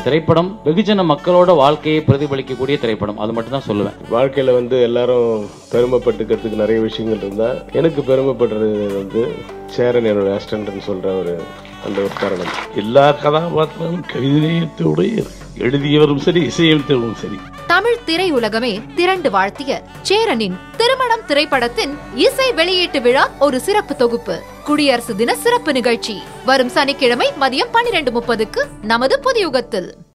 திரைப்படம் வெகுஜன மக்களோட வாழ்க்கையை பிரதிபலிக்கக்கூடிய திரைப்படம் அது மட்டும் தான் சொல்லுவேன் வாழ்க்கையில வந்து எல்லாரும் பெருமைப்பட்டுக்கிறதுக்கு நிறைய விஷயங்கள் இருந்தா எனக்கு பெருமைப்படுறது வந்து சேரன் என்னோட அசிஸ்டன்ட்னு சொல்ற ஒரு அந்த ஒரு காரணம் எல்லா கதாபாத்திரங்களும் கவிதையத்தோடு எழுதியவரும் சரி இசையமைத்தவரும் சரி தமிழ் திரையுலகமே திரண்டு வாழ்த்திய சேரனின் திருமணம் திரைப்படத்தின் இசை வெளியீட்டு விழா ஒரு சிறப்பு தொகுப்பு குடியரசு தின சிறப்பு நிகழ்ச்சி வரும் சனிக்கிழமை மதியம் பன்னிரண்டு முப்பதுக்கு நமது புதியுகத்தில்